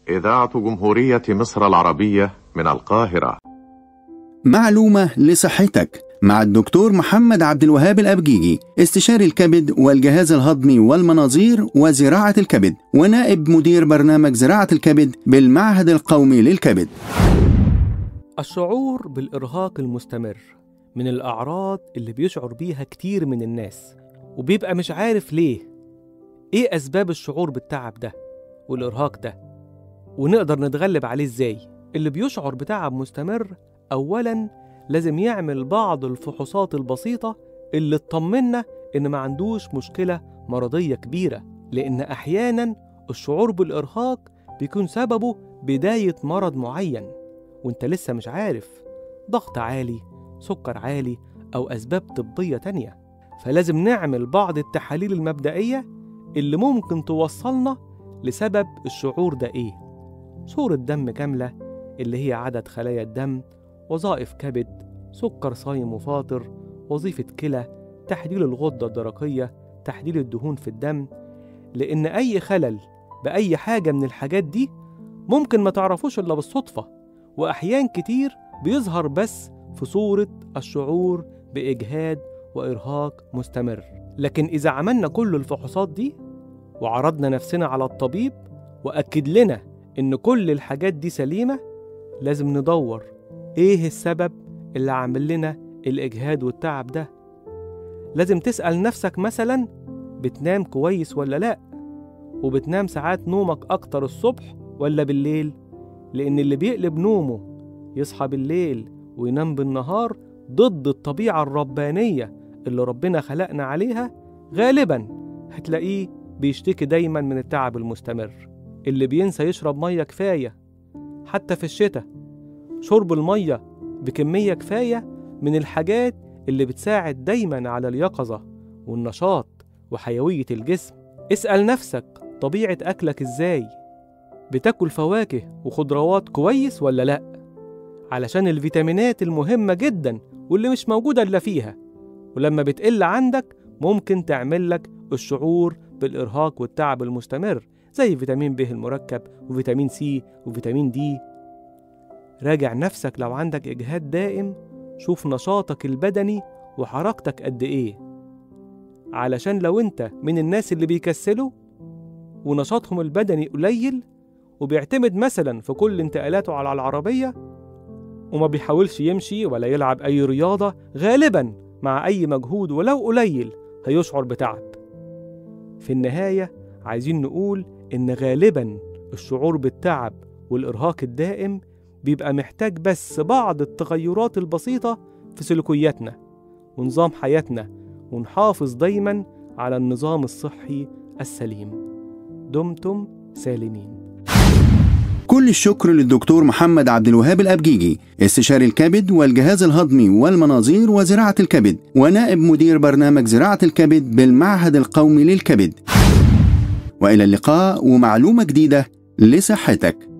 إذاعة جمهورية مصر العربية من القاهرة معلومة لصحتك مع الدكتور محمد عبد الوهاب الأبجيجي استشاري الكبد والجهاز الهضمي والمناظير وزراعة الكبد ونائب مدير برنامج زراعة الكبد بالمعهد القومي للكبد الشعور بالإرهاق المستمر من الأعراض اللي بيشعر بيها كتير من الناس وبيبقى مش عارف ليه إيه أسباب الشعور بالتعب ده والإرهاق ده ونقدر نتغلب عليه إزاي اللي بيشعر بتعب مستمر أولاً لازم يعمل بعض الفحوصات البسيطة اللي تطمنا إن ما عندوش مشكلة مرضية كبيرة لأن أحياناً الشعور بالإرهاق بيكون سببه بداية مرض معين وانت لسه مش عارف ضغط عالي سكر عالي أو أسباب طبية تانية فلازم نعمل بعض التحاليل المبدئية اللي ممكن توصلنا لسبب الشعور ده إيه صورة دم كاملة اللي هي عدد خلايا الدم وظائف كبد سكر صايم وفاطر وظيفة كلى تحليل الغدة الدرقية تحليل الدهون في الدم لأن أي خلل بأي حاجة من الحاجات دي ممكن ما تعرفوش إلا بالصدفة وأحيان كتير بيظهر بس في صورة الشعور بإجهاد وإرهاق مستمر لكن إذا عملنا كل الفحوصات دي وعرضنا نفسنا على الطبيب وأكد لنا إن كل الحاجات دي سليمة لازم ندور إيه السبب اللي عامل لنا الإجهاد والتعب ده لازم تسأل نفسك مثلا بتنام كويس ولا لأ وبتنام ساعات نومك أكتر الصبح ولا بالليل لأن اللي بيقلب نومه يصحى بالليل وينام بالنهار ضد الطبيعة الربانية اللي ربنا خلقنا عليها غالبا هتلاقيه بيشتكي دايما من التعب المستمر اللي بينسى يشرب مية كفاية حتى في الشتاء شرب المية بكمية كفاية من الحاجات اللي بتساعد دايما على اليقظة والنشاط وحيوية الجسم اسأل نفسك طبيعة أكلك إزاي بتاكل فواكه وخضروات كويس ولا لأ علشان الفيتامينات المهمة جدا واللي مش موجودة إلا فيها ولما بتقل عندك ممكن تعمل لك الشعور بالإرهاق والتعب المستمر زي فيتامين ب المركب وفيتامين سي وفيتامين دي راجع نفسك لو عندك إجهاد دائم شوف نشاطك البدني وحركتك قد إيه علشان لو أنت من الناس اللي بيكسلوا ونشاطهم البدني قليل وبيعتمد مثلا في كل انتقالاته على العربية وما بيحاولش يمشي ولا يلعب أي رياضة غالبا مع أي مجهود ولو قليل هيشعر بتعب في النهاية عايزين نقول إن غالبا الشعور بالتعب والإرهاق الدائم بيبقى محتاج بس بعض التغيرات البسيطة في سلوكياتنا ونظام حياتنا ونحافظ دايما على النظام الصحي السليم دمتم سالمين كل الشكر للدكتور محمد عبد الوهاب الأبجيجي استشاري الكبد والجهاز الهضمي والمناظير وزراعة الكبد ونائب مدير برنامج زراعة الكبد بالمعهد القومي للكبد وإلى اللقاء ومعلومة جديدة لصحتك